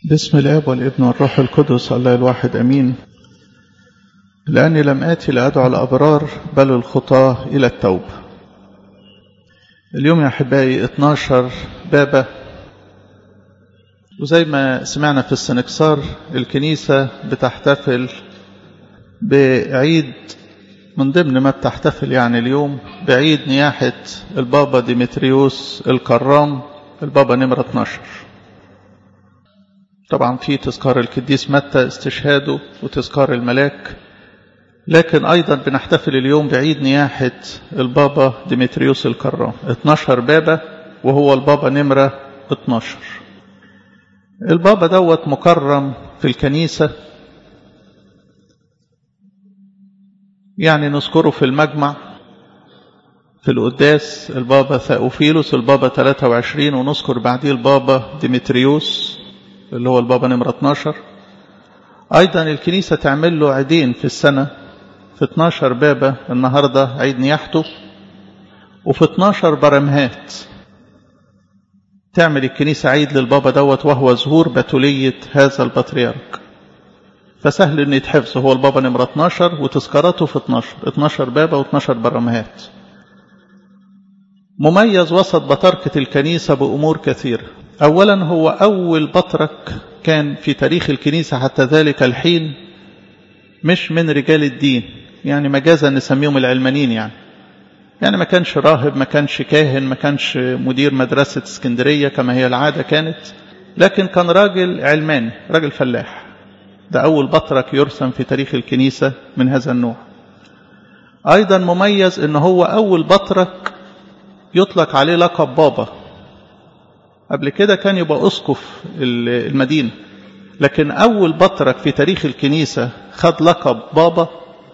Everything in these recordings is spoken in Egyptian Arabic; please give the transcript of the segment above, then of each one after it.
باسم الاب والابن والروح القدس الله الواحد امين لاني لم اتي لادعو الابرار بل الخطاه الى التوبه اليوم يا احبائي 12 بابا وزي ما سمعنا في السنكسار الكنيسه بتحتفل بعيد من ضمن ما بتحتفل يعني اليوم بعيد نياحه البابا ديمتريوس الكرام البابا نمره 12 طبعا في تذكار القديس متى استشهاده وتذكار الملاك لكن أيضا بنحتفل اليوم بعيد نياحة البابا ديمتريوس الكرام 12 بابا وهو البابا نمرة 12 البابا دوت مكرم في الكنيسة يعني نذكره في المجمع في القداس البابا ثاوفيلوس البابا 23 ونذكر بعديه البابا ديمتريوس اللي هو البابا نمرة 12 أيضا الكنيسة تعمل له عيدين في السنة في 12 بابا النهاردة عيد نياحته وفي 12 برمهات تعمل الكنيسة عيد للبابا دوت وهو ظهور بتولية هذا البطريرك فسهل ان يتحفظ هو البابا نمرة 12 وتذكاراته في 12 12 بابا و12 برمهات مميز وسط بطركة الكنيسة بأمور كثيرة أولا هو أول بطرك كان في تاريخ الكنيسة حتى ذلك الحين مش من رجال الدين يعني مجازا نسميهم العلمانيين يعني يعني ما كانش راهب ما كانش كاهن ما كانش مدير مدرسة اسكندرية كما هي العادة كانت لكن كان راجل علماني راجل فلاح ده أول بطرك يرسم في تاريخ الكنيسة من هذا النوع أيضا مميز أنه هو أول بطرك يطلق عليه لقب بابا قبل كده كان يبقى أسقف المدينة لكن أول بطرك في تاريخ الكنيسة خد لقب بابا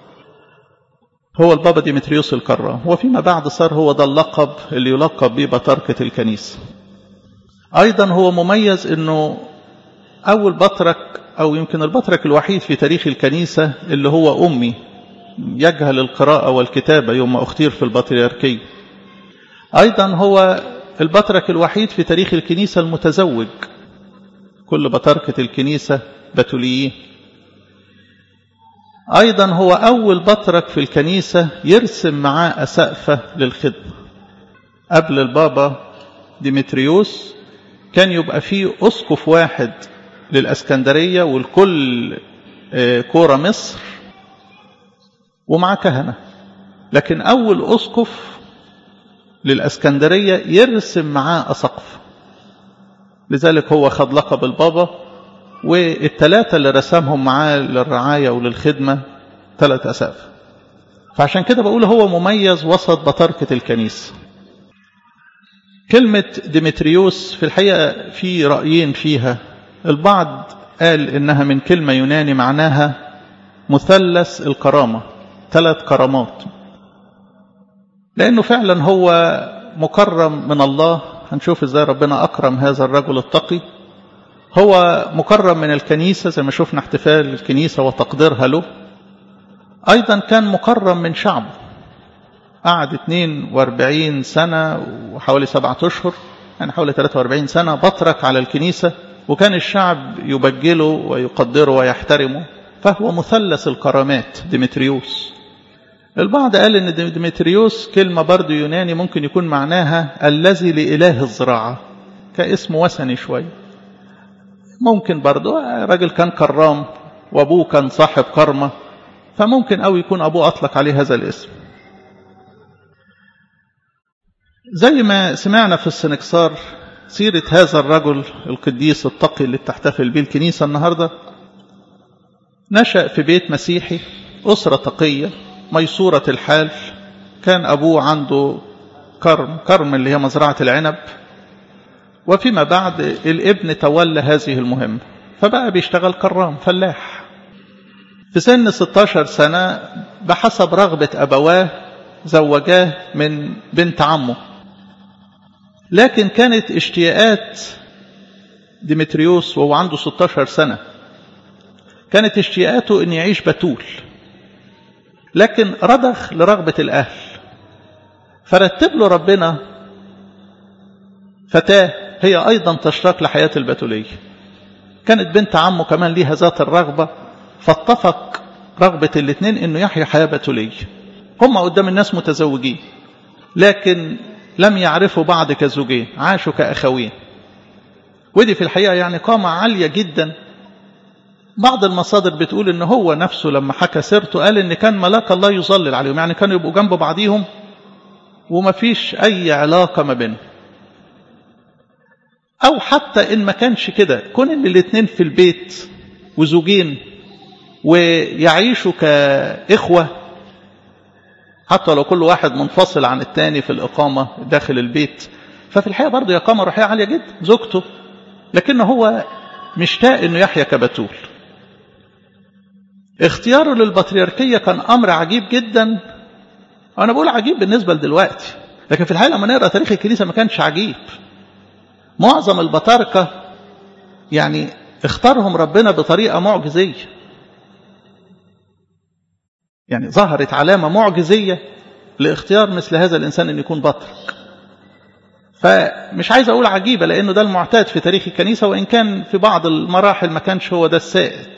هو البابا ديمتريوس الكرام وفيما بعد صار هو ده اللقب اللي يلقب به بطركة الكنيسة أيضا هو مميز أنه أول بطرك أو يمكن البطرك الوحيد في تاريخ الكنيسة اللي هو أمي يجهل القراءة والكتابة يوم ما اختير في البطريركية أيضا هو البطرك الوحيد في تاريخ الكنيسة المتزوج كل بطركة الكنيسة بتوليين أيضا هو أول بطرك في الكنيسة يرسم معاه أسقفة للخدمة قبل البابا ديمتريوس كان يبقى فيه أسقف واحد للأسكندرية والكل كورة مصر ومع كهنة لكن أول أسقف للأسكندرية يرسم معاه أسقف لذلك هو خد لقب البابا والثلاثة اللي رسمهم معاه للرعاية وللخدمة ثلاث أسقف فعشان كده بقول هو مميز وسط بطركة الكنيسة كلمة ديمتريوس في الحقيقة في رأيين فيها البعض قال إنها من كلمة يوناني معناها مثلث الكرامة ثلاث كرامات لأنه فعلا هو مكرم من الله هنشوف ازاي ربنا أكرم هذا الرجل التقي هو مكرم من الكنيسة زي ما شفنا احتفال الكنيسة وتقديرها له أيضا كان مكرم من شعبه قعد 42 سنة وحوالي سبعة أشهر يعني حوالي 43 سنة بطرك على الكنيسة وكان الشعب يبجله ويقدره ويحترمه فهو مثلث الكرامات ديمتريوس البعض قال ان ديمتريوس كلمة برضو يوناني ممكن يكون معناها الذي لإله الزراعة كاسم وثني شوية ممكن برضو راجل كان كرام وابوه كان صاحب كرمة فممكن أو يكون أبوه أطلق عليه هذا الاسم زي ما سمعنا في السنكسار سيرة هذا الرجل القديس التقي اللي بتحتفل به الكنيسة النهاردة نشأ في بيت مسيحي أسرة تقية ميسورة الحال كان أبوه عنده كرم كرم اللي هي مزرعة العنب وفيما بعد الابن تولى هذه المهمة فبقى بيشتغل كرام فلاح في سن 16 سنة بحسب رغبة أبواه زوجاه من بنت عمه لكن كانت اشتياقات ديمتريوس وهو عنده 16 سنة كانت اشتياقاته أن يعيش بتول لكن رضخ لرغبة الأهل فرتب له ربنا فتاة هي أيضا تشتاق لحياة البتولية كانت بنت عمه كمان ليها ذات الرغبة فاتفق رغبة الاثنين انه يحيى حياة بتولية هم قدام الناس متزوجين لكن لم يعرفوا بعض كزوجين عاشوا كأخوين ودي في الحقيقة يعني قامة عالية جدا بعض المصادر بتقول ان هو نفسه لما حكى سيرته قال ان كان ملاك الله يظلل عليهم يعني كانوا يبقوا جنب بعضيهم وما فيش اي علاقة ما بينهم او حتى ان ما كانش كده كون ان الاثنين في البيت وزوجين ويعيشوا كإخوة حتى لو كل واحد منفصل عن التاني في الإقامة داخل البيت ففي الحقيقة برضه إقامة روحية عالية جدا زوجته لكنه هو مشتاق انه يحيا كبتول اختياره للبطريركية كان أمر عجيب جدا أنا بقول عجيب بالنسبة لدلوقتي لكن في الحقيقة لما نقرأ تاريخ الكنيسة ما كانش عجيب معظم البطاركة يعني اختارهم ربنا بطريقة معجزية يعني ظهرت علامة معجزية لاختيار مثل هذا الإنسان أن يكون بطرك فمش عايز أقول عجيبة لأنه ده المعتاد في تاريخ الكنيسة وإن كان في بعض المراحل ما كانش هو ده السائد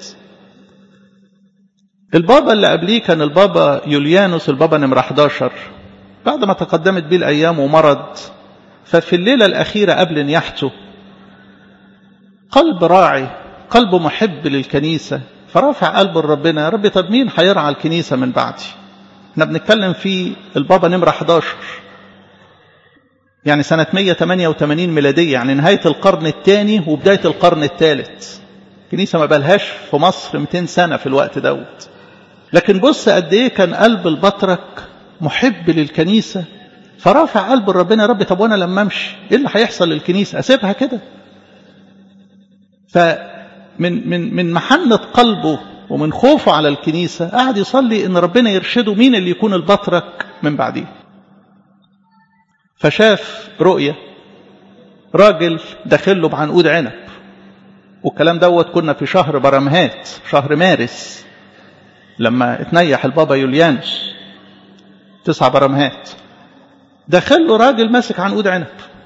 البابا اللي قبليه كان البابا يوليانوس البابا نمرة 11 بعد ما تقدمت بيه الأيام ومرض ففي الليلة الأخيرة قبل نياحته قلب راعي قلب محب للكنيسة فرافع قلبه لربنا يا رب طب مين هيرعى الكنيسة من بعدي احنا بنتكلم في البابا نمرة 11 يعني سنة 188 ميلادية يعني نهاية القرن الثاني وبداية القرن الثالث كنيسة ما بلهاش في مصر 200 سنة في الوقت دوت لكن بص قد ايه كان قلب البطرك محب للكنيسة فرافع قلب ربنا يا رب طب وانا لما امشي ايه اللي هيحصل للكنيسة اسيبها كده فمن من من محنة قلبه ومن خوفه على الكنيسة قعد يصلي ان ربنا يرشده مين اللي يكون البطرك من بعديه فشاف رؤية راجل داخل له بعنقود عنب والكلام دوت كنا في شهر برمهات شهر مارس لما اتنيح البابا يوليانوس تسع برمهات داخل له راجل ماسك عنقود عنب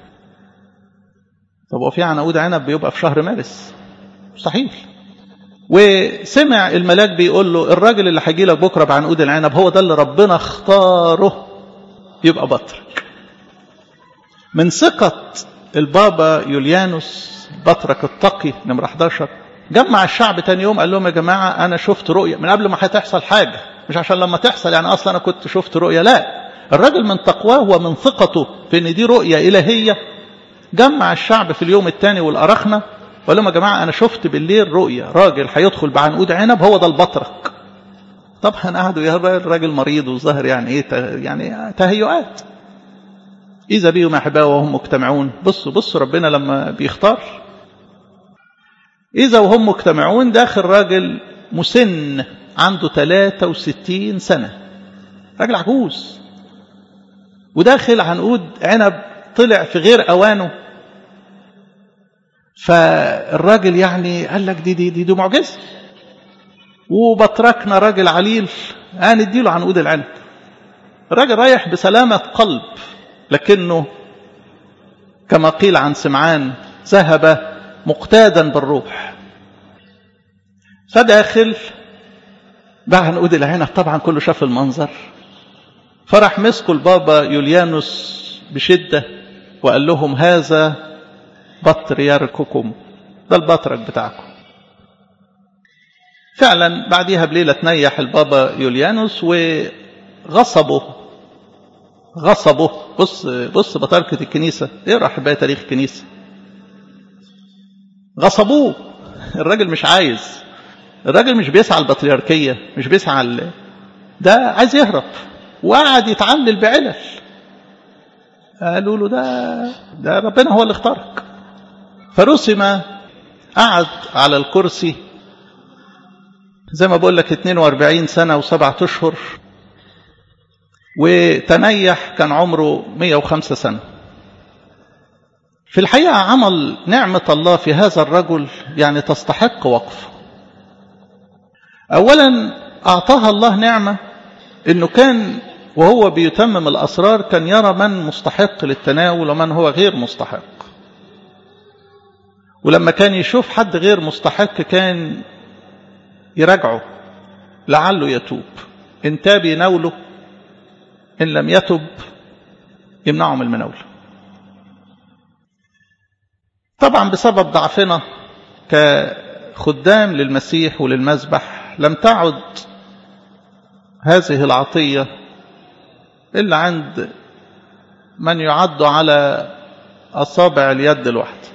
طب هو في عنقود عنب بيبقى في شهر مارس مستحيل وسمع الملاك بيقول له الراجل اللي هيجي لك بكره بعنقود العنب هو ده اللي ربنا اختاره يبقى بطرك من ثقة البابا يوليانوس بطرك التقي نمرة 11 جمع الشعب تاني يوم قال لهم يا جماعة أنا شفت رؤية من قبل ما هتحصل حاجة مش عشان لما تحصل يعني أصلا أنا كنت شفت رؤية لا الراجل من تقواه ومن ثقته في ان دي رؤية إلهية جمع الشعب في اليوم الثاني والأرخنة وقال لهم يا جماعة أنا شفت بالليل رؤية راجل هيدخل بعنقود عنب هو ده البطرك طبعا قعدوا يا الراجل مريض وظهر يعني ايه يعني تهيؤات إذا بهم أحباء وهم مجتمعون بصوا بصوا ربنا لما بيختار إذا وهم مجتمعون داخل راجل مسن عنده 63 سنة راجل عجوز وداخل عنقود عنب طلع في غير أوانه فالراجل يعني قال لك دي دي دي, دي معجزة وبتركنا راجل عليل هنديله عنقود العنب الراجل رايح بسلامة قلب لكنه كما قيل عن سمعان ذهب مقتادا بالروح فداخل باع عنقود العنب طبعا كله شاف المنظر فرح مسكوا البابا يوليانوس بشدة وقال لهم هذا بطريرككم ده البطرك بتاعكم فعلا بعديها بليلة تنيح البابا يوليانوس وغصبه غصبه بص بص بطاركة الكنيسة اقرا احبائي تاريخ الكنيسة غصبوه الراجل مش عايز الراجل مش بيسعى البطريركية مش بيسعى ده عايز يهرب وقعد يتعلل بعلل قالوا له ده ده ربنا هو اللي اختارك فرسم قعد على الكرسي زي ما بقول لك 42 سنة وسبعة أشهر وتنيح كان عمره 105 سنة في الحقيقة عمل نعمة الله في هذا الرجل يعني تستحق وقفه أولا أعطاها الله نعمة أنه كان وهو بيتمم الأسرار كان يرى من مستحق للتناول ومن هو غير مستحق ولما كان يشوف حد غير مستحق كان يراجعه لعله يتوب إن تاب يناوله إن لم يتب يمنعه من المناولة طبعا بسبب ضعفنا كخدام للمسيح وللمذبح لم تعد هذه العطية إلا عند من يعد على أصابع اليد الواحدة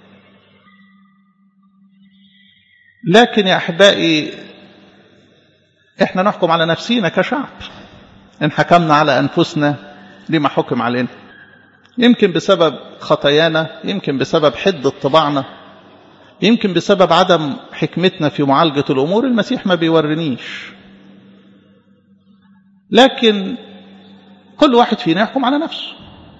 لكن يا أحبائي إحنا نحكم على نفسينا كشعب إن حكمنا على أنفسنا لما حكم علينا يمكن بسبب خطايانا يمكن بسبب حدة طباعنا يمكن بسبب عدم حكمتنا في معالجة الأمور المسيح ما بيورنيش لكن كل واحد فينا يحكم على نفسه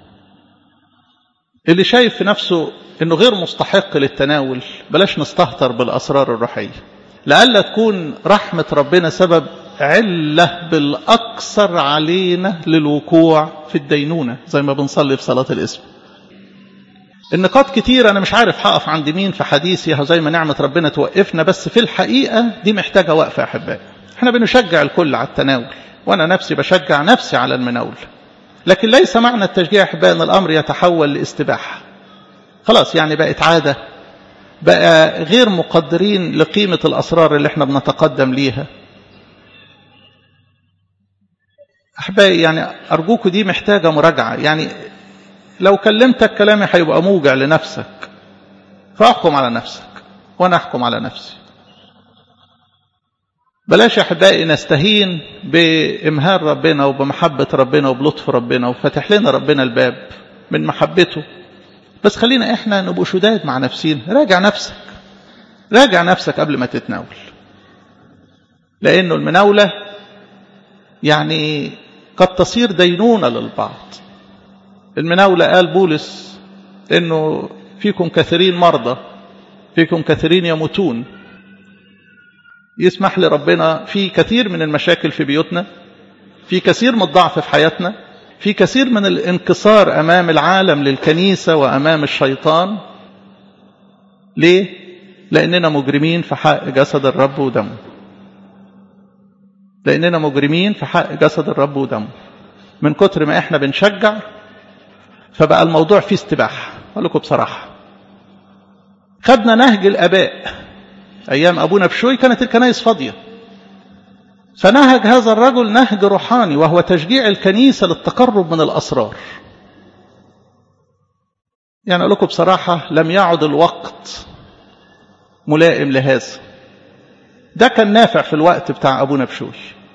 اللي شايف في نفسه انه غير مستحق للتناول بلاش نستهتر بالاسرار الروحيه لئلا تكون رحمه ربنا سبب عله بالاكثر علينا للوقوع في الدينونه زي ما بنصلي في صلاه الاسم النقاط كتير انا مش عارف هقف عند مين في حديثي زي ما نعمه ربنا توقفنا بس في الحقيقه دي محتاجه وقفه يا احبائي احنا بنشجع الكل على التناول وانا نفسي بشجع نفسي على المناول لكن ليس معنى التشجيع احبائي ان الامر يتحول لاستباحه خلاص يعني بقت عاده بقى غير مقدرين لقيمه الاسرار اللي احنا بنتقدم ليها احبائي يعني ارجوكوا دي محتاجه مراجعه يعني لو كلمتك كلامي هيبقى موجع لنفسك فاحكم على نفسك وانا احكم على نفسي بلاش يا احبائي نستهين بامهال ربنا وبمحبه ربنا وبلطف ربنا وفتح لنا ربنا الباب من محبته بس خلينا احنا نبقى شداد مع نفسينا راجع نفسك راجع نفسك قبل ما تتناول لانه المناوله يعني قد تصير دينونه للبعض المناوله قال بولس انه فيكم كثيرين مرضى فيكم كثيرين يموتون يسمح لربنا في كثير من المشاكل في بيوتنا في كثير من الضعف في حياتنا في كثير من الانكسار امام العالم للكنيسه وامام الشيطان ليه لاننا مجرمين في حق جسد الرب ودمه لاننا مجرمين في حق جسد الرب ودمه من كتر ما احنا بنشجع فبقى الموضوع فيه استباحه اقول لكم بصراحه خدنا نهج الاباء ايام ابونا بشوي كانت الكنائس فاضيه فنهج هذا الرجل نهج روحاني وهو تشجيع الكنيسه للتقرب من الاسرار يعني اقول لكم بصراحه لم يعد الوقت ملائم لهذا ده كان نافع في الوقت بتاع ابونا بشوي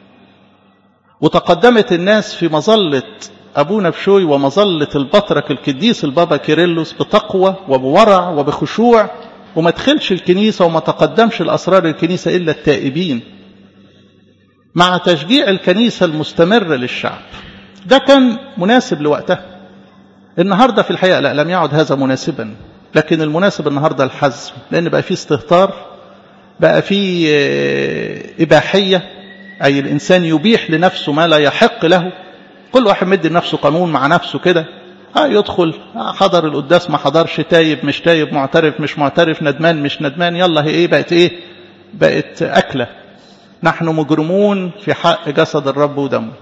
وتقدمت الناس في مظله ابونا بشوي ومظله البطرك القديس البابا كيرلس بتقوى وبورع وبخشوع وما دخلش الكنيسة وما تقدمش الأسرار الكنيسة إلا التائبين مع تشجيع الكنيسة المستمر للشعب ده كان مناسب لوقتها النهاردة في الحقيقة لا لم يعد هذا مناسبا لكن المناسب النهاردة الحزم لأن بقى فيه استهتار بقى فيه إباحية أي الإنسان يبيح لنفسه ما لا يحق له كل واحد مدي لنفسه قانون مع نفسه كده اه يدخل حضر القداس ما حضرش تايب مش تايب معترف مش معترف ندمان مش ندمان يلا هي ايه بقت ايه بقت اكله نحن مجرمون في حق جسد الرب ودمه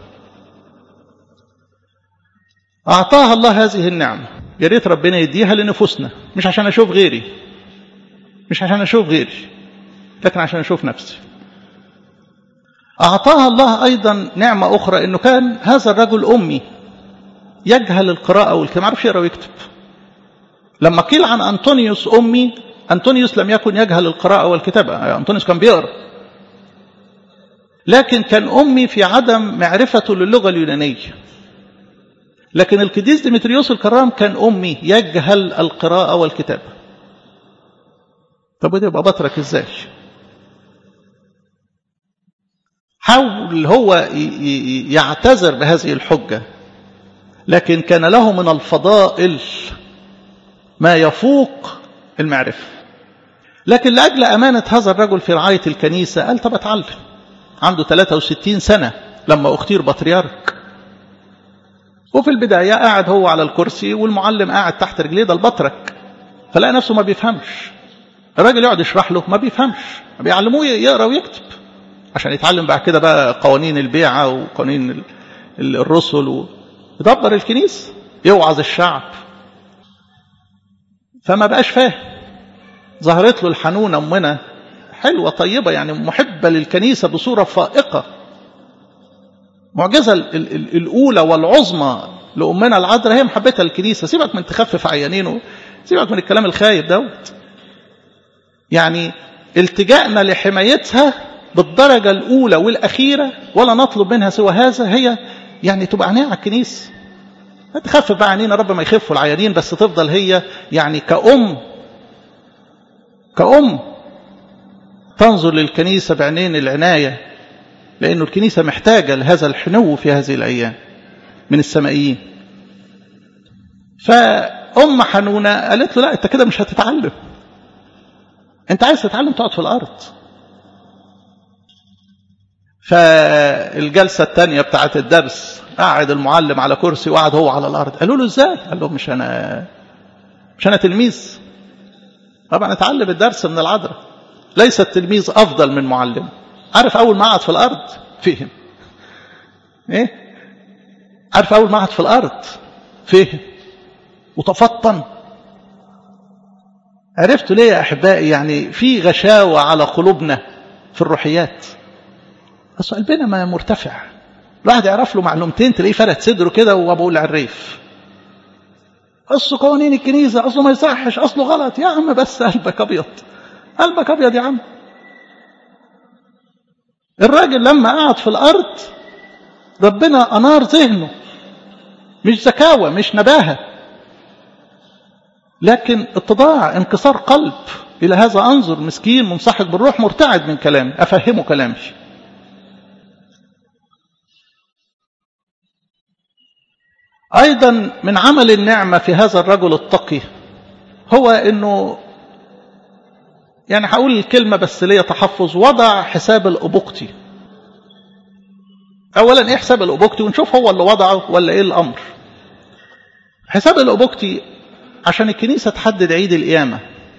اعطاها الله هذه النعمه يا ريت ربنا يديها لنفوسنا مش عشان اشوف غيري مش عشان اشوف غيري لكن عشان اشوف نفسي اعطاها الله ايضا نعمه اخرى انه كان هذا الرجل امي يجهل القراءة والكتاب ما يعرفش يقرا ويكتب لما قيل عن أنطونيوس أمي أنطونيوس لم يكن يجهل القراءة والكتابة أنطونيوس كان بيقرا لكن كان أمي في عدم معرفته للغة اليونانية لكن القديس ديمتريوس الكرام كان أمي يجهل القراءة والكتابة طب وده يبقى بطرك ازاي حاول هو يعتذر بهذه الحجة لكن كان له من الفضائل ما يفوق المعرفة لكن لأجل أمانة هذا الرجل في رعاية الكنيسة قال طب اتعلم عنده 63 سنة لما اختير بطريرك وفي البداية قاعد هو على الكرسي والمعلم قاعد تحت رجليه ده البطرك فلقى نفسه ما بيفهمش الراجل يقعد يشرح له ما بيفهمش بيعلموه يقرا ويكتب عشان يتعلم بعد كده بقى قوانين البيعة وقوانين الرسل ويدبر الكنيسة يوعظ الشعب فما بقاش فاهم ظهرت له الحنونة أمنا حلوة طيبة يعني محبة للكنيسة بصورة فائقة معجزة الأولى والعظمى لأمنا العذراء هي محبتها للكنيسة سيبك من تخفف عيانينه سيبك من الكلام الخايب دوت يعني التجائنا لحمايتها بالدرجة الأولى والأخيرة ولا نطلب منها سوى هذا هي يعني تبقى عينيها على الكنيسة تخفف بقى عينينا رب ما يخفوا العيانين بس تفضل هي يعني كأم كأم تنظر للكنيسة بعينين العناية لأنه الكنيسة محتاجة لهذا الحنو في هذه الأيام من السمائيين فأم حنونة قالت له لا أنت كده مش هتتعلم أنت عايز تتعلم تقعد في الأرض فالجلسة الثانية بتاعت الدرس قاعد المعلم على كرسي وقعد هو على الأرض قالوا له إزاي قال لهم مش أنا مش أنا تلميذ طبعا اتعلم الدرس من العذراء ليس التلميذ أفضل من معلم عارف أول ما قعد في الأرض فهم إيه عارف أول ما قعد في الأرض فهم وتفطن عرفتوا ليه يا أحبائي يعني في غشاوة على قلوبنا في الروحيات بس قلبنا ما مرتفع الواحد يعرف له معلومتين تلاقيه فرد صدره كده وابو العريف اصله قوانين الكنيسه اصله ما يصحش اصله غلط يا عم بس قلبك ابيض قلبك ابيض يا عم الراجل لما قعد في الارض ربنا انار ذهنه مش زكاوه مش نباهه لكن اتضاع انكسار قلب الى هذا انظر مسكين منسحق بالروح مرتعد من كلامي افهمه كلامي أيضا من عمل النعمة في هذا الرجل التقي هو أنه يعني هقول الكلمة بس ليا تحفظ وضع حساب الأبوقتي أولا إيه حساب الأبوقتي ونشوف هو اللي وضعه ولا إيه الأمر حساب الأبوقتي عشان الكنيسة تحدد عيد القيامة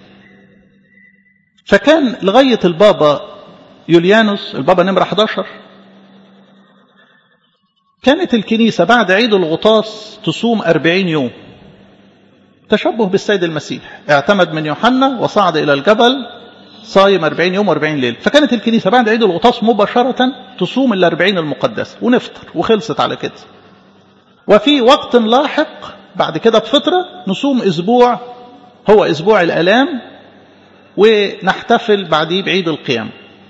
فكان لغاية البابا يوليانوس البابا نمرة 11 كانت الكنيسة بعد عيد الغطاس تصوم أربعين يوم تشبه بالسيد المسيح اعتمد من يوحنا وصعد إلى الجبل صايم أربعين يوم وأربعين ليل فكانت الكنيسة بعد عيد الغطاس مباشرة تصوم الأربعين المقدسة ونفطر وخلصت على كده وفي وقت لاحق بعد كده بفترة نصوم أسبوع هو أسبوع الألام ونحتفل بعديه بعيد القيامة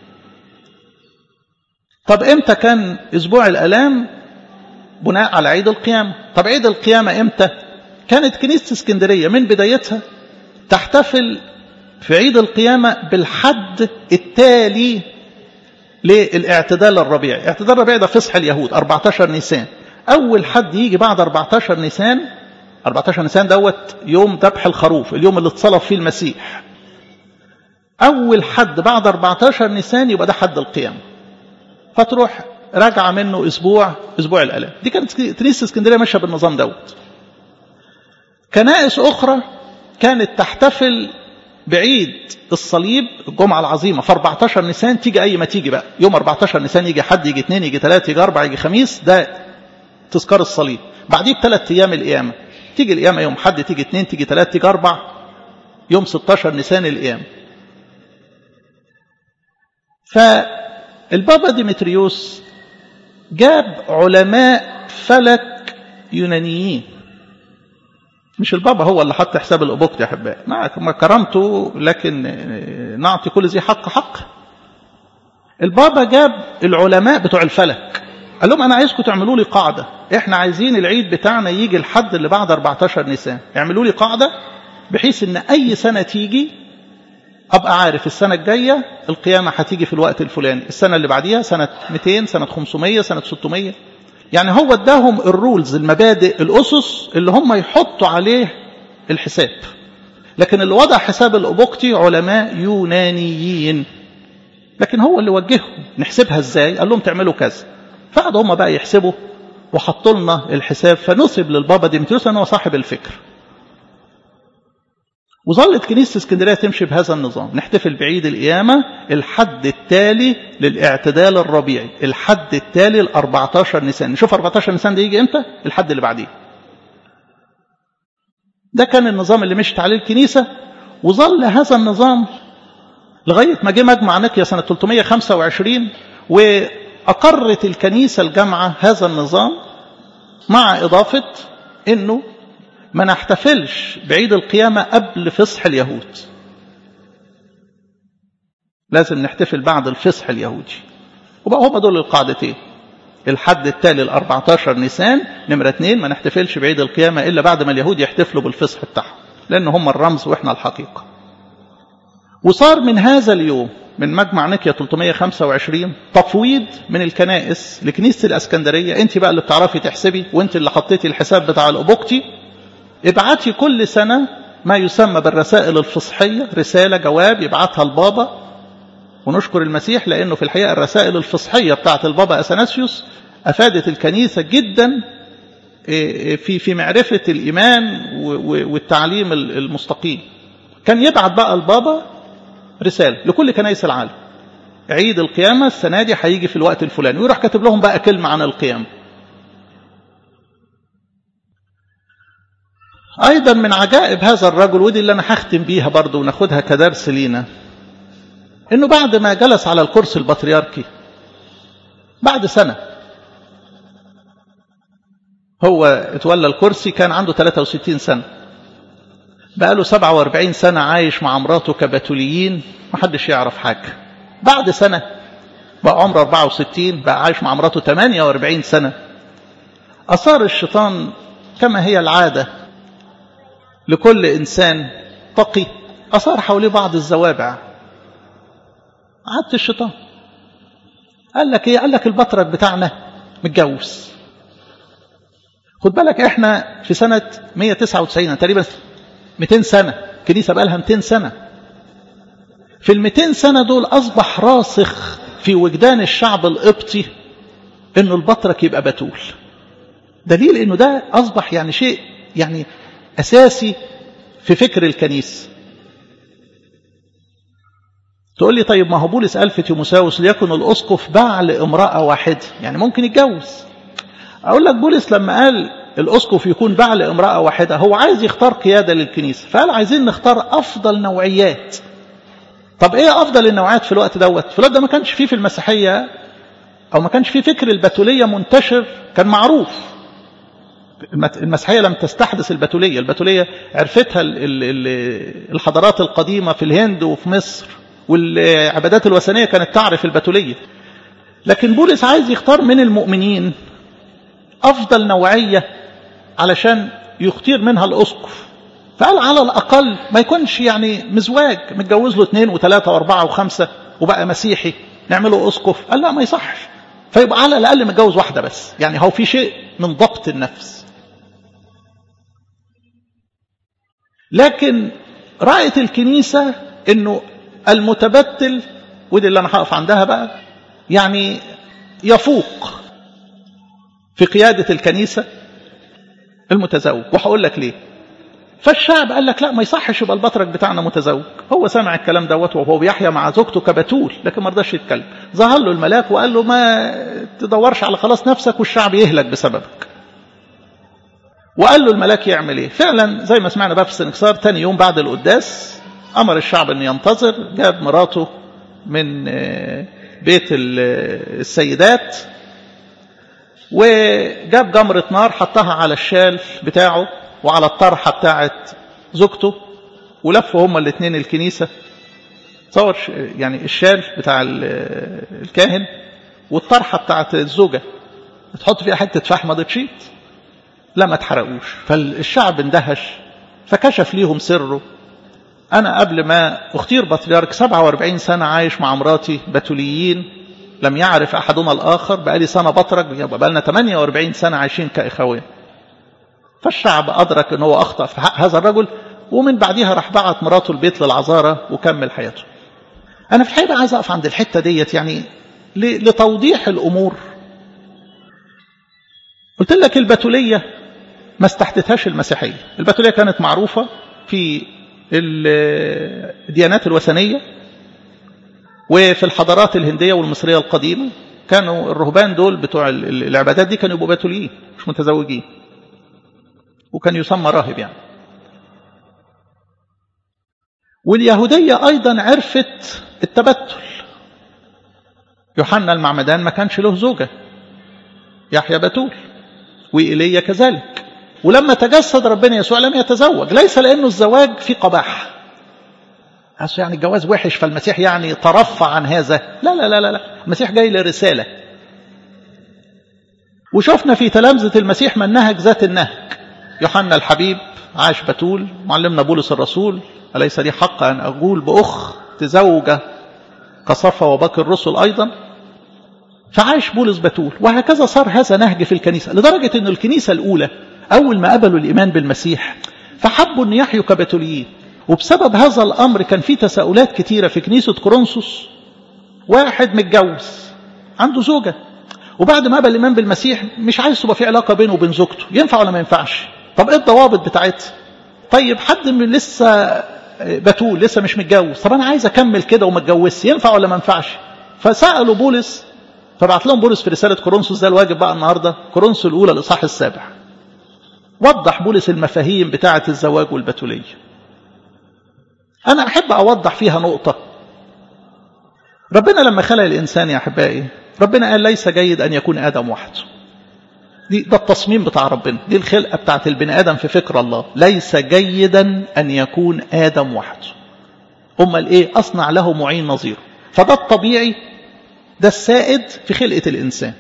طب امتى كان أسبوع الألام بناء على عيد القيامة طب عيد القيامة امتى كانت كنيسة اسكندرية من بدايتها تحتفل في عيد القيامة بالحد التالي للاعتدال الربيعي اعتدال الربيعي ده فصح اليهود 14 نيسان أول حد يجي بعد 14 نيسان 14 نيسان دوت يوم ذبح الخروف اليوم اللي اتصلب فيه المسيح أول حد بعد 14 نيسان يبقى ده حد القيامة فتروح راجعة منه أسبوع أسبوع الألام دي كانت كنيسة اسكندرية ماشية بالنظام دوت كنائس أخرى كانت تحتفل بعيد الصليب الجمعة العظيمة في 14 نيسان تيجي أي ما تيجي بقى يوم 14 نيسان يجي حد يجي اثنين يجي ثلاثة يجي أربعة يجي خميس ده تذكار الصليب بعديه بثلاث أيام القيامة تيجي القيامة يوم حد تيجي اثنين تيجي ثلاثة تيجي أربع يوم 16 نيسان القيامة فالبابا ديمتريوس جاب علماء فلك يونانيين مش البابا هو اللي حط حساب الأبوكت يا أحبائي ما كرمته لكن نعطي كل ذي حق حق البابا جاب العلماء بتوع الفلك قال لهم أنا عايزكم تعملوا لي قاعدة إحنا عايزين العيد بتاعنا يجي الحد اللي بعد 14 نيسان اعملوا لي قاعدة بحيث إن أي سنة تيجي أبقى عارف السنة الجاية القيامة هتيجي في الوقت الفلاني السنة اللي بعديها سنة 200 سنة 500 سنة 600 يعني هو اداهم الرولز المبادئ الأسس اللي هم يحطوا عليه الحساب لكن اللي وضع حساب الأبوكتي علماء يونانيين لكن هو اللي وجههم نحسبها ازاي قال لهم تعملوا كذا فقعدوا هم بقى يحسبوا وحطوا لنا الحساب فنسب للبابا ديمتريوس ان هو صاحب الفكر وظلت كنيسة اسكندرية تمشي بهذا النظام نحتفل بعيد القيامة الحد التالي للاعتدال الربيعي الحد التالي ال 14 نيسان نشوف 14 نيسان ده يجي امتى الحد اللي بعديه ده كان النظام اللي مشت عليه الكنيسة وظل هذا النظام لغاية ما جه مجمع نقيا سنة 325 وأقرت الكنيسة الجامعة هذا النظام مع إضافة أنه ما نحتفلش بعيد القيامة قبل فصح اليهود لازم نحتفل بعد الفصح اليهودي وبقى هم دول القاعدتين الحد التالي ال 14 نيسان نمرة اثنين ما نحتفلش بعيد القيامة إلا بعد ما اليهود يحتفلوا بالفصح بتاعهم لأن هم الرمز وإحنا الحقيقة وصار من هذا اليوم من مجمع نقيا 325 تفويض من الكنائس لكنيسة الأسكندرية أنت بقى اللي بتعرفي تحسبي وأنت اللي حطيتي الحساب بتاع الأبوكتي ابعتي كل سنة ما يسمى بالرسائل الفصحية رسالة جواب يبعتها البابا ونشكر المسيح لأنه في الحقيقة الرسائل الفصحية بتاعت البابا أثناسيوس أفادت الكنيسة جدا في في معرفة الإيمان والتعليم المستقيم كان يبعت بقى البابا رسالة لكل كنائس العالم عيد القيامة السنة دي هيجي في الوقت الفلاني ويروح كاتب لهم بقى كلمة عن القيامة أيضا من عجائب هذا الرجل ودي اللي أنا هختم بيها برضه وناخدها كدرس لينا إنه بعد ما جلس على الكرسي البطريركي بعد سنة هو اتولى الكرسي كان عنده 63 سنة بقى له 47 سنة عايش مع مراته كبتوليين محدش يعرف حاجة بعد سنة بقى عمره 64 بقى عايش مع مراته 48 سنة أثار الشيطان كما هي العادة لكل إنسان تقي أثار حواليه بعض الزوابع عادة الشيطان قال لك ايه قال لك البطرك بتاعنا متجوز خد بالك احنا في سنة 199 تقريبا 200 سنة كنيسة بقى لها 200 سنة في ال 200 سنة دول أصبح راسخ في وجدان الشعب القبطي إنه البطرك يبقى بتول دليل إنه ده أصبح يعني شيء يعني أساسي في فكر الكنيسة تقول لي طيب ما هو بولس قال في تيموساوس ليكن الأسقف باع لامرأة واحدة يعني ممكن يتجوز أقول لك بولس لما قال الأسقف يكون باع لامرأة واحدة هو عايز يختار قيادة للكنيسة فقال عايزين نختار أفضل نوعيات طب إيه أفضل النوعيات في الوقت دوت في الوقت ده ما كانش فيه في المسيحية أو ما كانش فيه فكر البتولية منتشر كان معروف المسيحية لم تستحدث البتولية البتولية عرفتها الحضارات القديمة في الهند وفي مصر والعبادات الوثنية كانت تعرف البتولية لكن بولس عايز يختار من المؤمنين أفضل نوعية علشان يختير منها الأسقف فقال على الأقل ما يكونش يعني مزواج متجوز له اثنين وثلاثة وأربعة وخمسة وبقى مسيحي نعمله أسقف قال لا ما يصحش فيبقى على الأقل متجوز واحدة بس يعني هو في شيء من ضبط النفس لكن رأت الكنيسة انه المتبتل ودي اللي انا هقف عندها بقى يعني يفوق في قيادة الكنيسة المتزوج وهقول لك ليه فالشعب قال لك لا ما يصحش يبقى البطرك بتاعنا متزوج هو سمع الكلام دوت وهو بيحيا مع زوجته كبتول لكن ما رضاش يتكلم ظهر له الملاك وقال له ما تدورش على خلاص نفسك والشعب يهلك بسببك وقال له الملاك يعمل ايه فعلا زي ما سمعنا بقى في السنكسار تاني يوم بعد القداس امر الشعب ان ينتظر جاب مراته من بيت السيدات وجاب جمرة نار حطها على الشال بتاعه وعلى الطرحة بتاعت زوجته ولفوا هما الاثنين الكنيسة تصور يعني الشال بتاع الكاهن والطرحة بتاعت الزوجة تحط فيها حتة فحمة تشيط لا ما اتحرقوش فالشعب اندهش فكشف ليهم سره أنا قبل ما أختير بطريرك 47 سنة عايش مع مراتي بتوليين لم يعرف أحدنا الآخر بقالي سنة بطرك بقى لنا 48 سنة عايشين كإخوان فالشعب أدرك أنه أخطأ في حق هذا الرجل ومن بعدها راح بعت مراته البيت للعذارة وكمل حياته أنا في الحقيقة عايز أقف عند الحتة ديت يعني لتوضيح الأمور قلت لك البتولية ما استحدثهاش المسيحية البتولية كانت معروفة في الديانات الوثنية وفي الحضارات الهندية والمصرية القديمة كانوا الرهبان دول بتوع العبادات دي كانوا يبقوا بتوليين مش متزوجين وكان يسمى راهب يعني واليهودية أيضا عرفت التبتل يوحنا المعمدان ما كانش له زوجة يحيى بتول وإيليا كذلك ولما تجسد ربنا يسوع لم يتزوج ليس لأنه الزواج فيه قباح أصل يعني الجواز وحش فالمسيح يعني ترفع عن هذا لا لا لا لا, لا. المسيح جاي لرسالة وشفنا في تلامذة المسيح من نهج ذات النهج يوحنا الحبيب عاش بتول معلمنا بولس الرسول أليس لي حق أن أقول بأخ تزوج كصفة وباقي الرسل أيضا فعاش بولس بتول وهكذا صار هذا نهج في الكنيسة لدرجة أن الكنيسة الأولى أول ما قبلوا الإيمان بالمسيح فحبوا أن يحيوا كبتوليين وبسبب هذا الأمر كان في تساؤلات كتيرة في كنيسة كورنثوس واحد متجوز عنده زوجة وبعد ما قبل الإيمان بالمسيح مش عايز تبقى في علاقة بينه وبين زوجته ينفع ولا ما ينفعش طب ايه الضوابط بتاعتها طيب حد من لسه بتول لسه مش متجوز طب انا عايز اكمل كده وما اتجوزش ينفع ولا ما ينفعش فسالوا بولس فبعت لهم بولس في رساله كورنثوس ده الواجب بقى النهارده كورنثوس الاولى الاصحاح السابع وضح بولس المفاهيم بتاعه الزواج والبتوليه انا احب اوضح فيها نقطه ربنا لما خلق الانسان يا احبائي ربنا قال ليس جيد ان يكون ادم وحده دي ده التصميم بتاع ربنا دي الخلقه بتاعت البني ادم في فكر الله ليس جيدا ان يكون ادم وحده امال ايه اصنع له معين نظيره فده الطبيعي ده السائد في خلقه الانسان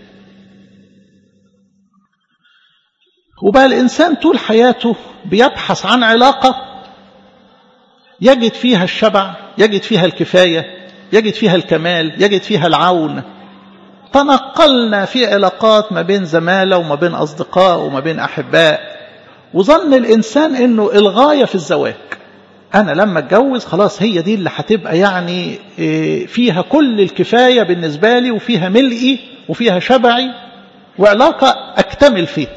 وبقى الانسان طول حياته بيبحث عن علاقه يجد فيها الشبع يجد فيها الكفايه يجد فيها الكمال يجد فيها العون تنقلنا في علاقات ما بين زمالة وما بين أصدقاء وما بين أحباء وظن الإنسان أنه الغاية في الزواج أنا لما أتجوز خلاص هي دي اللي هتبقى يعني فيها كل الكفاية بالنسبة لي وفيها ملئي وفيها شبعي وعلاقة أكتمل فيها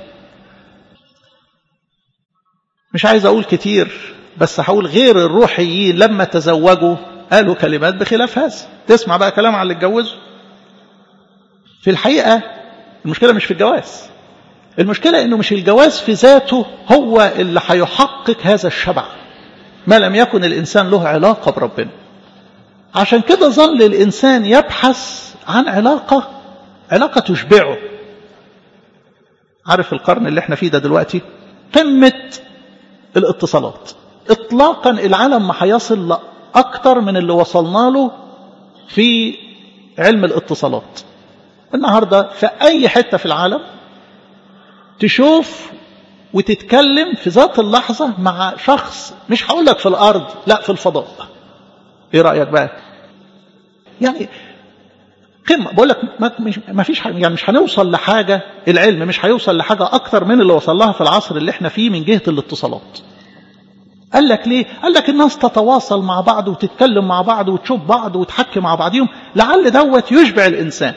مش عايز أقول كتير بس هقول غير الروحيين لما تزوجوا قالوا كلمات بخلاف هذا تسمع بقى كلام على اللي اتجوزوا في الحقيقة المشكلة مش في الجواز المشكلة انه مش الجواز في ذاته هو اللي هيحقق هذا الشبع ما لم يكن الانسان له علاقة بربنا عشان كده ظل الانسان يبحث عن علاقة علاقة تشبعه عارف القرن اللي احنا فيه ده دلوقتي قمة الاتصالات اطلاقا العالم ما هيصل لأكتر من اللي وصلنا له في علم الاتصالات النهاردة في أي حتة في العالم تشوف وتتكلم في ذات اللحظة مع شخص مش هقول لك في الأرض لا في الفضاء إيه رأيك بقى يعني قمة بقول لك ما فيش حاجة يعني مش هنوصل لحاجة العلم مش هيوصل لحاجة أكتر من اللي وصل لها في العصر اللي احنا فيه من جهة الاتصالات قال لك ليه؟ قال لك الناس تتواصل مع بعض وتتكلم مع بعض وتشوف بعض وتحكي مع بعضهم لعل دوت يشبع الإنسان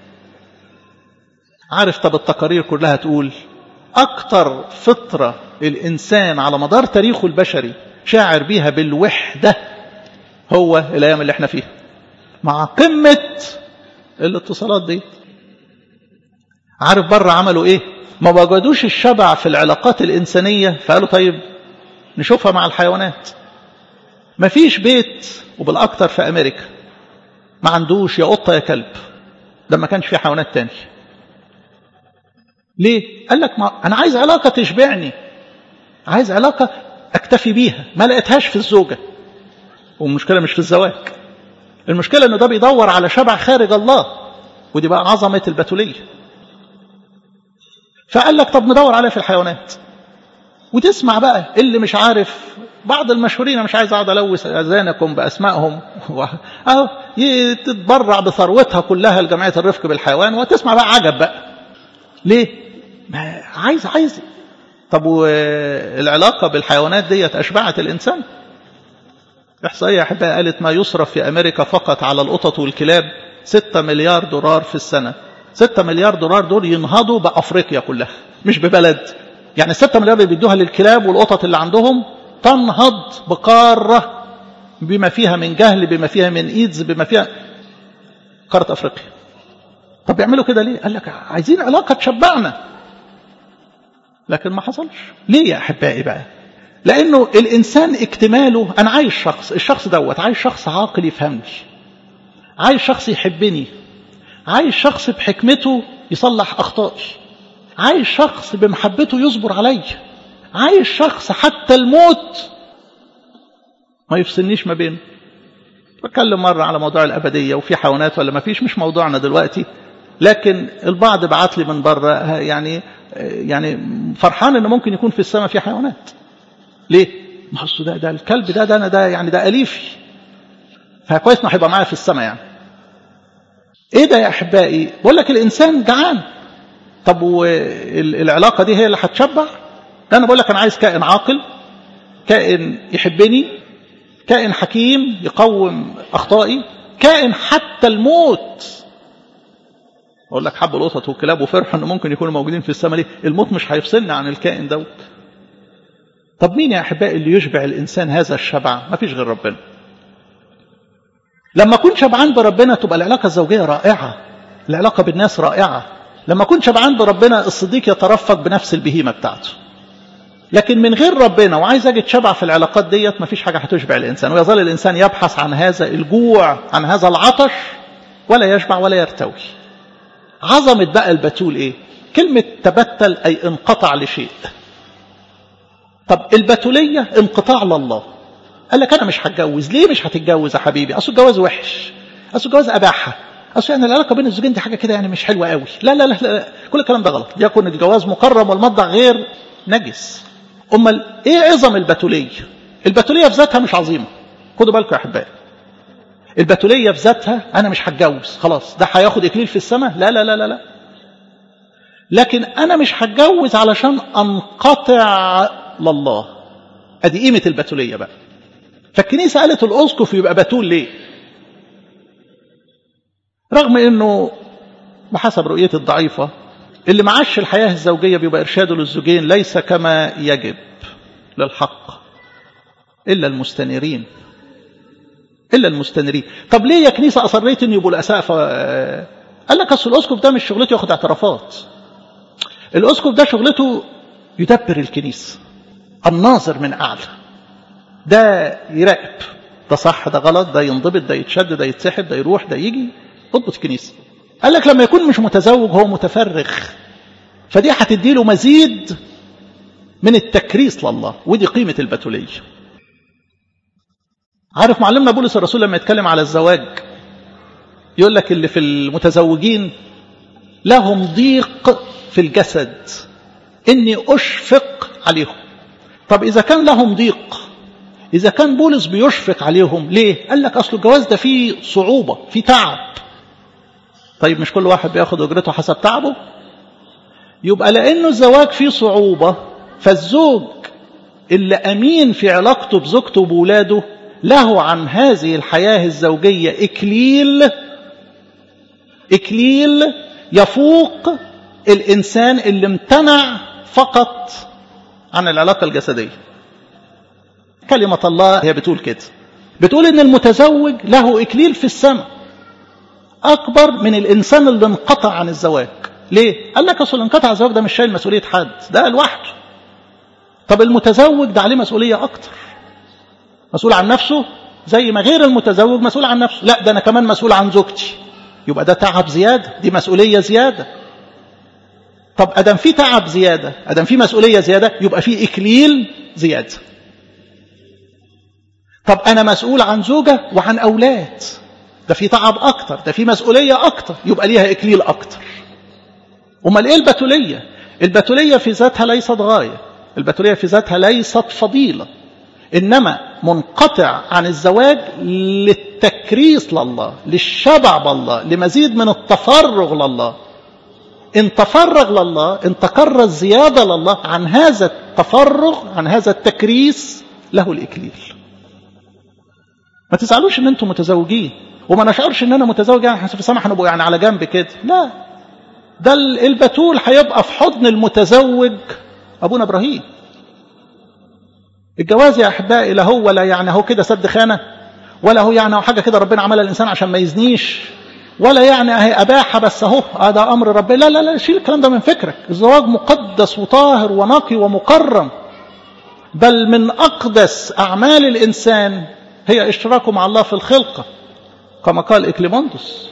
عارف طب التقارير كلها تقول أكتر فطرة الإنسان على مدار تاريخه البشري شاعر بيها بالوحدة هو الأيام اللي احنا فيها مع قمة الاتصالات دي عارف بره عملوا ايه ما وجدوش الشبع في العلاقات الإنسانية فقالوا طيب نشوفها مع الحيوانات ما فيش بيت وبالأكتر في أمريكا ما عندوش يا قطة يا كلب ده ما كانش فيه حيوانات تاني ليه؟ قال لك ما أنا عايز علاقة تشبعني عايز علاقة أكتفي بيها ما لقيتهاش في الزوجة والمشكلة مش في الزواج المشكلة أنه ده بيدور على شبع خارج الله ودي بقى عظمة البتولية فقال لك طب ندور عليها في الحيوانات وتسمع بقى اللي مش عارف بعض المشهورين أنا مش عايز اقعد الوث اذانكم باسمائهم اهو تتبرع بثروتها كلها لجمعيه الرفق بالحيوان وتسمع بقى عجب بقى ليه ما عايز عايز طب والعلاقه بالحيوانات ديت اشبعت الانسان احصائيه يا احبائي قالت ما يصرف في امريكا فقط على القطط والكلاب 6 مليار دولار في السنه 6 مليار دولار دول ينهضوا بافريقيا كلها مش ببلد يعني 6 مليار اللي بيدوها للكلاب والقطط اللي عندهم تنهض بقارة بما فيها من جهل بما فيها من ايدز بما فيها قارة افريقيا طب بيعملوا كده ليه قال لك عايزين علاقة تشبعنا لكن ما حصلش ليه يا احبائي بقى لانه الانسان اكتماله انا عايز شخص الشخص دوت عايز شخص عاقل يفهمني عايز شخص يحبني عايز شخص بحكمته يصلح اخطائي عايز شخص بمحبته يصبر علي عايز شخص حتى الموت ما يفصلنيش ما بينه بتكلم مرة على موضوع الأبدية وفي حيوانات ولا ما فيش مش موضوعنا دلوقتي لكن البعض بعت لي من بره يعني يعني فرحان ان ممكن يكون في السماء في حيوانات ليه ما هو ده ده الكلب ده ده انا ده يعني ده اليفي فكويس انه هيبقى معايا في السماء يعني ايه ده يا احبائي بقول لك الانسان جعان طب والعلاقه دي هي اللي هتشبع ده انا بقول لك انا عايز كائن عاقل كائن يحبني كائن حكيم يقوم اخطائي كائن حتى الموت اقول لك حبوا القطط والكلاب وفرحوا انه ممكن يكونوا موجودين في السماء ليه الموت مش هيفصلنا عن الكائن دوت طب مين يا احبائي اللي يشبع الانسان هذا الشبع ما فيش غير ربنا لما اكون شبعان بربنا تبقى العلاقه الزوجيه رائعه العلاقه بالناس رائعه لما اكون شبعان بربنا الصديق يترفق بنفس البهيمه بتاعته لكن من غير ربنا وعايز اجد شبع في العلاقات ديت مفيش حاجه هتشبع الانسان ويظل الانسان يبحث عن هذا الجوع عن هذا العطش ولا يشبع ولا يرتوي عظمه بقى البتول ايه كلمه تبتل اي انقطع لشيء طب البتوليه انقطاع لله قال لك انا مش هتجوز ليه مش هتتجوز يا حبيبي اصل الجواز وحش اصل الجواز اباحه اصل يعني العلاقه بين الزوجين دي حاجه كده يعني مش حلوه قوي لا لا لا, لا. كل الكلام ده غلط يكون الجواز مكرم والمضع غير نجس امال ايه عظم البتوليه البتوليه في ذاتها مش عظيمه خدوا بالكم يا احبائي البتوليه في ذاتها انا مش هتجوز خلاص ده هياخد اكليل في السماء لا لا لا لا لا لكن انا مش هتجوز علشان انقطع لله ادي قيمه البتوليه بقى فالكنيسه قالت الاسقف يبقى بتول ليه رغم انه بحسب رؤيتي الضعيفه اللي معاش الحياه الزوجيه بيبقى ارشاده للزوجين ليس كما يجب للحق الا المستنيرين الا المستنيرين طب ليه يا كنيسه اصريت ان يبقوا الاسقفه قال لك اصل الاسقف ده مش شغلته ياخد اعترافات الاسقف ده شغلته يدبر الكنيسه الناظر من اعلى ده يراقب ده صح ده غلط ده ينضبط ده يتشد ده يتسحب ده يروح ده يجي اضبط الكنيسه قال لك لما يكون مش متزوج هو متفرغ فدي هتدي له مزيد من التكريس لله ودي قيمه البتوليه عارف معلمنا بولس الرسول لما يتكلم على الزواج يقول لك اللي في المتزوجين لهم ضيق في الجسد اني اشفق عليهم طب اذا كان لهم ضيق اذا كان بولس بيشفق عليهم ليه قال لك اصل الجواز ده فيه صعوبه فيه تعب طيب مش كل واحد بياخد اجرته حسب تعبه يبقى لانه الزواج فيه صعوبه فالزوج اللي امين في علاقته بزوجته وبولاده له عن هذه الحياه الزوجيه اكليل اكليل يفوق الانسان اللي امتنع فقط عن العلاقه الجسديه كلمه الله هي بتقول كده بتقول ان المتزوج له اكليل في السماء اكبر من الانسان اللي انقطع عن الزواج ليه قال لك اصل انقطع الزواج ده مش شايل مسؤوليه حد ده لوحده طب المتزوج ده عليه مسؤوليه اكتر مسؤول عن نفسه زي ما غير المتزوج مسؤول عن نفسه لا ده انا كمان مسؤول عن زوجتي يبقى ده تعب زياده دي مسؤوليه زياده طب ادم في تعب زياده ادم في مسؤوليه زياده يبقى في اكليل زياده طب انا مسؤول عن زوجه وعن اولاد ده في تعب اكتر ده في مسؤوليه اكتر يبقى ليها اكليل اكتر امال ايه البتوليه البتوليه في ذاتها ليست غايه البتوليه في ذاتها ليست فضيله انما منقطع عن الزواج للتكريس لله للشبع بالله لمزيد من التفرغ لله ان تفرغ لله ان تكرس زياده لله عن هذا التفرغ عن هذا التكريس له الاكليل ما تزعلوش ان انتم متزوجين وما نشعرش ان انا متزوج يعني في السماء هنبقوا يعني على جنب كده لا ده البتول هيبقى في حضن المتزوج ابونا ابراهيم الجواز يا أحبائي لا هو ولا يعني هو كده سد خانة ولا هو يعني هو حاجة كده ربنا عملها الإنسان عشان ما يزنيش ولا يعني اهي أباحة بس أهو هذا أمر ربنا لا لا لا شيل الكلام ده من فكرك الزواج مقدس وطاهر ونقي ومكرم بل من أقدس أعمال الإنسان هي اشتراكه مع الله في الخلقة كما قال إكليموندوس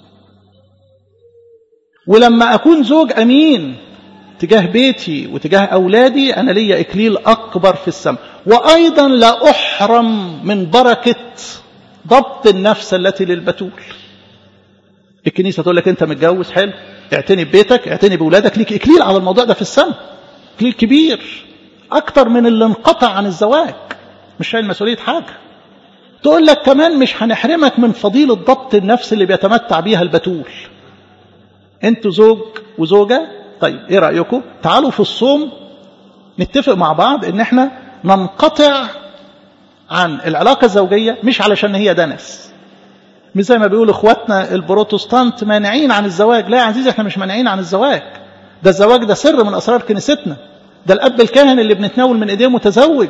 ولما أكون زوج أمين تجاه بيتي وتجاه أولادي أنا لي إكليل أكبر في السماء وأيضا لا أحرم من بركة ضبط النفس التي للبتول الكنيسة تقول لك أنت متجوز حلو اعتني ببيتك اعتني بأولادك ليك إكليل على الموضوع ده في السماء إكليل كبير أكتر من اللي انقطع عن الزواج مش شايل مسؤولية حاجة تقول لك كمان مش هنحرمك من فضيلة ضبط النفس اللي بيتمتع بيها البتول انتوا زوج وزوجة طيب ايه رأيكم تعالوا في الصوم نتفق مع بعض ان احنا ننقطع عن العلاقة الزوجية مش علشان هي دنس مش زي ما بيقول اخواتنا البروتستانت مانعين عن الزواج لا يا عزيزي احنا مش مانعين عن الزواج ده الزواج ده سر من اسرار كنيستنا ده الاب الكاهن اللي بنتناول من ايديه متزوج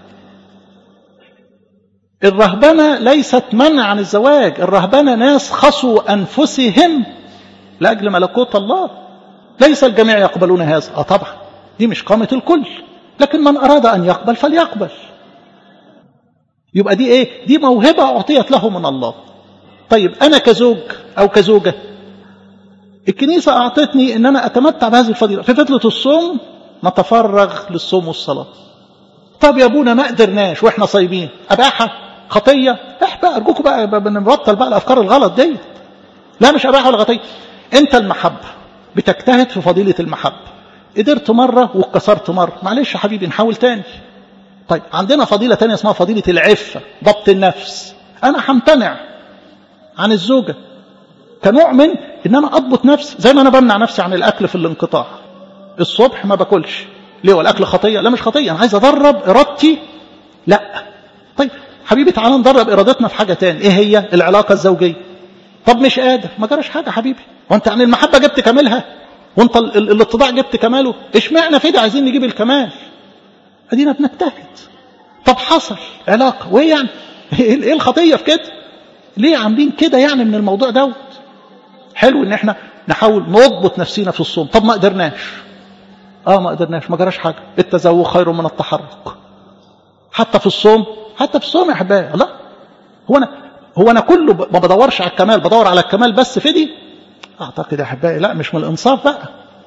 الرهبنة ليست منع عن الزواج الرهبنة ناس خصوا أنفسهم لأجل ملكوت الله ليس الجميع يقبلون هذا آه طبعا دي مش قامة الكل لكن من أراد أن يقبل فليقبل يبقى دي إيه دي موهبة أعطيت له من الله طيب أنا كزوج أو كزوجة الكنيسة أعطتني أن أنا أتمتع بهذه الفضيلة في فترة الصوم نتفرغ للصوم والصلاة طب يا ابونا ما قدرناش واحنا صايمين اباحه خطيه احبا ارجوكم بقى بنبطل بقى الافكار الغلط دي لا مش اباحه ولا خطيه انت المحبه بتجتهد في فضيله المحبه قدرت مره واتكسرت مره معلش يا حبيبي نحاول تاني طيب عندنا فضيله تانية اسمها فضيله العفه ضبط النفس انا همتنع عن الزوجه كنوع من ان انا اضبط نفسي زي ما انا بمنع نفسي عن الاكل في الانقطاع الصبح ما باكلش ليه والاكل خطيه لا مش خطيه انا عايز ادرب ارادتي لا طيب حبيبي تعالى ندرب ارادتنا في حاجه تاني ايه هي العلاقه الزوجيه طب مش قادر ما جراش حاجه حبيبي وانت عن المحبه جبت كاملها وانت الاتضاع جبت كماله اشمعنى في ده عايزين نجيب الكمال ادينا بنجتهد طب حصل علاقه وايه يعني ايه الخطيه في كده ليه عاملين كده يعني من الموضوع دوت حلو ان احنا نحاول نضبط نفسينا في الصوم طب ما قدرناش اه ما قدرناش ما جراش حاجه التزوج خير من التحرك حتى في الصوم حتى في الصوم يا احبائي لا هو انا هو انا كله ما بدورش على الكمال بدور على الكمال بس في دي اعتقد يا احبائي لا مش من الانصاف بقى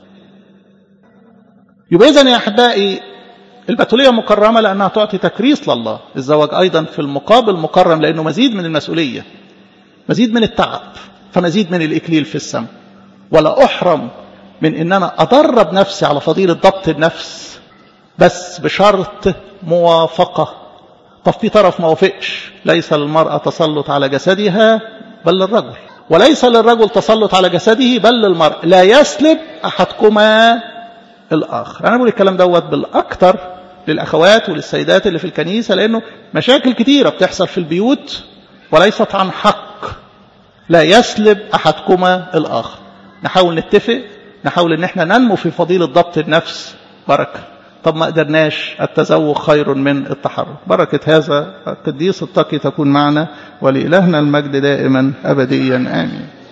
يبقى اذا يا احبائي البتوليه مكرمه لانها تعطي تكريس لله الزواج ايضا في المقابل مكرم لانه مزيد من المسؤوليه مزيد من التعب فمزيد من الاكليل في السماء ولا احرم من ان انا ادرب نفسي على فضيله ضبط النفس بس بشرط موافقه طب في طرف ما وافقش ليس للمراه تسلط على جسدها بل للرجل وليس للرجل تسلط على جسده بل للمرأة لا يسلب أحدكما الآخر أنا بقول الكلام دوت بالأكثر للأخوات وللسيدات اللي في الكنيسة لأنه مشاكل كتيرة بتحصل في البيوت وليست عن حق لا يسلب أحدكما الآخر نحاول نتفق نحاول ان احنا ننمو في فضيلة ضبط النفس بركة طب ما قدرناش التزوج خير من التحرك بركة هذا القديس التقي تكون معنا ولإلهنا المجد دائما أبديا آمين